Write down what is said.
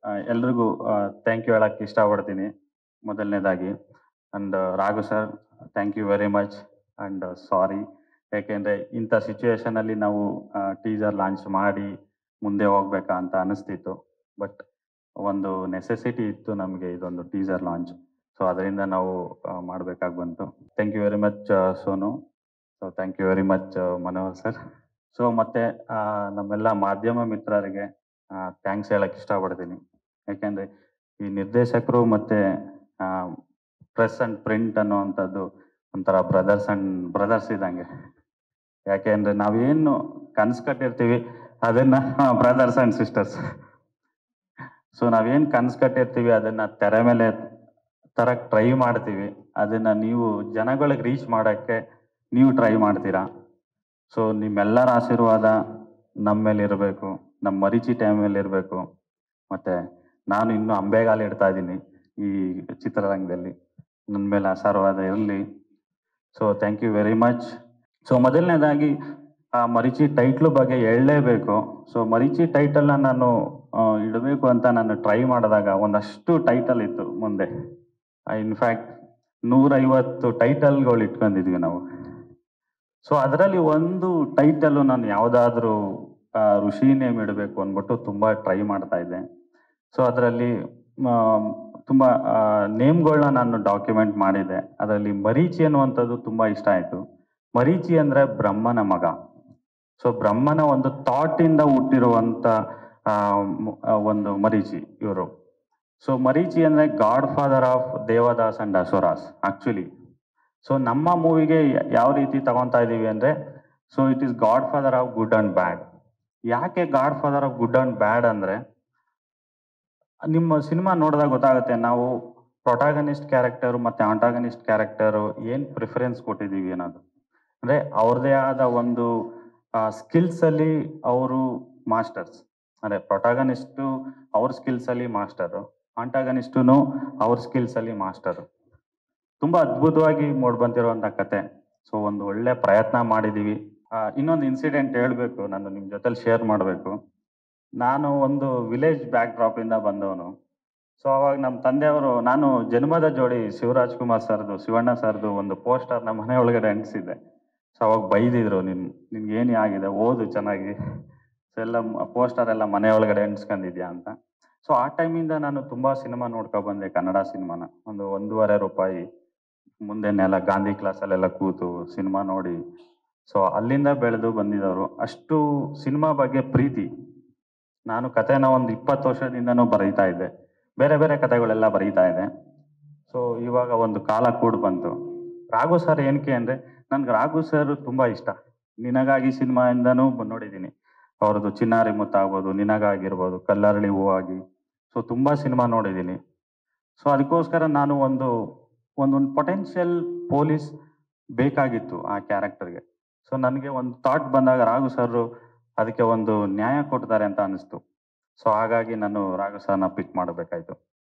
ಎಲ್ರಿಗೂ thank you ಹೇಳಕ್ಕೆ ಇಷ್ಟಪಡ್ತೀನಿ ಮೊದಲನೇದಾಗಿ and Raghu sir thank you very much and sorry ಯಾಕೆಂದ್ರೆ ಇಂಥ ಸಿಚುವೇಶನ್ ಅಲ್ಲಿ ನಾವು ಟೀಸರ್ ಲಾಂಚ್ ಮಾಡಿ ಮುಂದೆ ಹೋಗ್ಬೇಕಾ ಅಂತ ಅನಿಸ್ತಿತ್ತು ಬಟ್ ಒಂದು ನೆಸೆಸಿಟಿ ಇತ್ತು ನಮಗೆ ಇದೊಂದು ಟೀಸರ್ ಲಾಂಚ್ ಸೊ ಅದರಿಂದ ನಾವು ಮಾಡಬೇಕಾಗಿ ಬಂತು thank you very much Sonu so thank you very much Manohar sir so ಮತ್ತೆ ಆ, ನಮ್ಮೆಲ್ಲ ಮಾಧ್ಯಮ ಮಿತ್ರರಿಗೆ ಥ್ಯಾಂಕ್ಸ್ ಹೇಳಕ್ ಇಷ್ಟಪಡ್ತೀನಿ ಯಾಕೆಂದ್ರೆ ಈ ನಿರ್ದೇಶಕರು ಮತ್ತೆ ಪ್ರೆಸ್ ಅಂಡ್ ಪ್ರಿಂಟ್ ಅನ್ನುವಂಥದ್ದು ಒಂಥರ ಬ್ರದರ್ಸ್ ಅಂಡ್ ಬ್ರದರ್ಸ್ ಇದ್ದಂಗೆ ಯಾಕೆಂದ್ರೆ ನಾವೇನು ಕನ್ಸ್ ಕಟ್ಟಿರ್ತೀವಿ ಅದನ್ನ ಬ್ರದರ್ಸ್ ಅಂಡ್ ಸಿಸ್ಟರ್ಸ್ ಸೊ ನಾವೇನ್ ಕನ್ಸ್ ಕಟ್ಟಿರ್ತೀವಿ ಅದನ್ನ ತೆರೆ ಮೇಲೆ ತರಕ್ ಟ್ರೈ ಮಾಡ್ತೀವಿ ಅದನ್ನ ನೀವು ಜನಗಳಿಗೆ ರೀಚ್ ಮಾಡಕ್ಕೆ ನೀವು ಟ್ರೈ ಮಾಡ್ತೀರಾ ಸೊ ನಿಮ್ಮೆಲ್ಲರ ಆಶೀರ್ವಾದ ನಮ್ಮ ಮೇಲೆ ಇರಬೇಕು ನಮ್ಮ ಮರೀಚಿ ಟೈಮ್ ಮೇಲೆ ಇರಬೇಕು ಮತ್ತೆ ನಾನು ಇನ್ನೂ ಅಂಬೆಗಾಲು ಇಡ್ತಾ ಇದ್ದೀನಿ ಈ ಚಿತ್ರರಂಗದಲ್ಲಿ ನನ್ನ ಮೇಲೆ ಆಶೀರ್ವಾದ ಇರಲಿ so thank you very much so ಮೊದಲನೇದಾಗಿ ಆ ಮರಿಚಿ ಟೈಟ್ಲು ಬಗ್ಗೆ ಹೇಳಲೇಬೇಕು ಸೊ ಮರಿಚಿ ಟೈಟಲ್ನ ನಾನು ಆ, ಇಡಬೇಕು ಅಂತ ನಾನು ಟ್ರೈ ಮಾಡಿದಾಗ ಒಂದಷ್ಟು ಟೈಟಲ್ ಇತ್ತು ಮುಂದೆ ಇನ್ಫ್ಯಾಕ್ಟ್ ನೂರೈವತ್ತು ಟೈಟಲ್ಗಳು ಇಟ್ಕೊಂಡಿದ್ವಿ ನಾವು ಸೊ ಅದರಲ್ಲಿ ಒಂದು ಟೈಟಲ್ ನಾನು ಯಾವುದಾದ್ರೂ ಋಷಿ ನೇಮ್ ಇಡಬೇಕು ಅಂದ್ಬಿಟ್ಟು ತುಂಬಾ ಟ್ರೈ ಮಾಡ್ತಾ ಇದ್ದೆ ಸೊ ಅದರಲ್ಲಿ ತುಂಬಾ ನೇಮ್ಗಳನ್ನ ನಾನು ಡಾಕ್ಯುಮೆಂಟ್ ಮಾಡಿದೆ ಅದರಲ್ಲಿ ಮರೀಚಿ ಅನ್ನುವಂಥದ್ದು ತುಂಬಾ ಇಷ್ಟ ಆಯ್ತು ಮರೀಚಿ ಅಂದ್ರೆ ಬ್ರಹ್ಮನ ಮಗ ಸೊ ಬ್ರಹ್ಮನ ಒಂದು ಥಾಟ್ ಇಂದ ಹುಟ್ಟಿರುವಂತ ಆ, ಮ್- ಆ, ಒಂದು ಮರೀಚಿ ಇವರು ಸೊ ಮರೀಚಿ ಅಂದ್ರೆ godfather of Devadas and Asuras actually so ನಮ್ಮ ಮೂವಿಗೆ ಯಾವ ರೀತಿ ತಗೊಂತಾ ಇದೀವಿ ಅಂದ್ರೆ so it is godfather of good and bad ಯಾಕೆ godfather of good and bad ಅಂದ್ರೆ ನಿಮ್ಮ ಸಿನಿಮಾ ನೋಡಿದಾಗ ಗೊತ್ತಾಗುತ್ತೆ ನಾವು ಪ್ರೊಟಾಗನಿಸ್ಟ್ ಕ್ಯಾರೆಕ್ಟರ್ ಮತ್ತೆ ಆಂಟಾಗನಿಸ್ಟ್ ಕ್ಯಾರೆಕ್ಟರ್ ಏನ್ ಪ್ರಿಫರೆನ್ಸ್ ಕೊಟ್ಟಿದೀವಿ ಅನ್ನೋದು ಅಂದ್ರೆ ಅವ್ರದೇ ಆದ ಒಂದು ಸ್ಕಿಲ್ಸ್ ಅಲ್ಲಿ ಅವರು ಮಾಸ್ಟರ್ಸ್ ಅಂದ್ರೆ ಪ್ರೊಟಾಗನಿಸ್ಟ್ ಅವ್ರ ಸ್ಕಿಲ್ಸ್ ಅಲ್ಲಿ ಮಾಸ್ಟರ್ ಆಂಟಾಗನಿಸ್ಟುನು ಅವ್ರ ಸ್ಕಿಲ್ಸ್ ಅಲ್ಲಿ ಮಾಸ್ಟರ್ ತುಂಬಾ ಅದ್ಭುತವಾಗಿ ಮೂಡ್ ಬಂದಿರುವಂತ ಕತೆ ಸೊ ಒಂದು ಒಳ್ಳೆ ಪ್ರಯತ್ನ ಮಾಡಿದೀವಿ ಆ, ಇನ್ನೊಂದು ಇನ್ಸಿಡೆಂಟ್ ಹೇಳ್ಬೇಕು ನಾನು ನಿಮ್ ಜೊತೆಲಿ ಶೇರ್ ಮಾಡಬೇಕು ನಾನು ಒಂದು ವಿಲೇಜ್ ಬ್ಯಾಕ್ ಡ್ರಾಪ್ ಇಂದ ಬಂದವನು ಸೊ ಅವಾಗ ನಮ್ಮ ತಂದೆಯವರು ನಾನು ಜನ್ಮದ ಜೋಡಿ ಶಿವರಾಜ್ ಕುಮಾರ್ ಸರ್ದು ಶಿವಣ್ಣ ಸರ್ದು ಒಂದು ಪೋಸ್ಟರ್ ನಮ್ಮ ಮನೆ ಒಳಗಡೆ ಅಂಟಿಸಿದ್ದೆ ಸೊ ಅವಾಗ ಬೈದಿದ್ರು ನಿನ್ ನಿನ್ಗೆ ಏನೇ ಆಗಿದೆ ಓದು ಚೆನ್ನಾಗಿ ಸೊ ಎಲ್ಲ ಪೋಸ್ಟರ್ ಎಲ್ಲ ಮನೆ ಒಳಗಡೆ ಅಂಟಿಸ್ಕೊಂಡಿದ್ಯಾ ಅಂತ ಸೊ ಆ ಟೈಮಿಂದ ನಾನು ತುಂಬಾ ಸಿನಿಮಾ ನೋಡ್ಕೊ ಬಂದೆ ಕನ್ನಡ ಸಿನಿಮಾನ ಒಂದು ಒಂದೂವರೆ ರೂಪಾಯಿ ಮುಂದೆನೆಲ್ಲ ಗಾಂಧಿ ಕ್ಲಾಸಲ್ಲೆಲ್ಲ ಕೂತು ಸಿನಿಮಾ ನೋಡಿ ಸೊ ಅಲ್ಲಿಂದ ಬೆಳೆದು ಬಂದಿದವರು ಅಷ್ಟು ಸಿನಿಮಾ ಬಗ್ಗೆ ಪ್ರೀತಿ ನಾನು ಕತೆನ ಒಂದು ಇಪ್ಪತ್ತು ವರ್ಷದಿಂದನೂ ಬರೀತಾ ಇದ್ದೆ ಬೇರೆ ಬೇರೆ ಕತೆಗಳೆಲ್ಲ ಬರೀತಾ ಇದೆ ಸೊ ಇವಾಗ ಒಂದು ಕಾಲ ಕೂಡ ಬಂತು ರಾಘು ಸರ್ ಏನಕ್ಕೆ ಅಂದ್ರೆ ನನ್ಗೆ ರಾಘು ಸರ್ ತುಂಬಾ ಇಷ್ಟ ನಿನಗಾಗಿ ಸಿನಿಮಾಯಿಂದನೂ ಬ- ನೋಡಿದ್ದೀನಿ ಅವ್ರದ್ದು ಚಿನ್ನಾರಿ ಮುತ್ತಾಗ್ಬೋದು ನಿನಗಾಗಿರ್ಬೋದು ಕಲ್ಲರಳಿ ಹೂವಾಗಿ ಸೊ ತುಂಬಾ ಸಿನಿಮಾ ನೋಡಿದ್ದೀನಿ ಸೊ ಅದಕ್ಕೋಸ್ಕರ ನಾನು ಒಂದು ಒಂದೊಂದು ಪೊಟೆನ್ಷಿಯಲ್ ಪೊಲೀಸ್ ಬೇಕಾಗಿತ್ತು ಆ ಕ್ಯಾರೆಕ್ಟರ್ಗೆ ಸೊ ನನಗೆ ಒಂದು ಥಾಟ್ ಬಂದಾಗ ರಾಘು ಸರ್ ಅದಕ್ಕೆ ಒಂದು ನ್ಯಾಯ ಕೊಡ್ತಾರೆ ಅಂತ ಅನಿಸ್ತು ಸೊ ಹಾಗಾಗಿ ನಾನು ರಾಘು ಸರ್ನ ಪಿಕ್ ಮಾಡಬೇಕಾಯ್ತು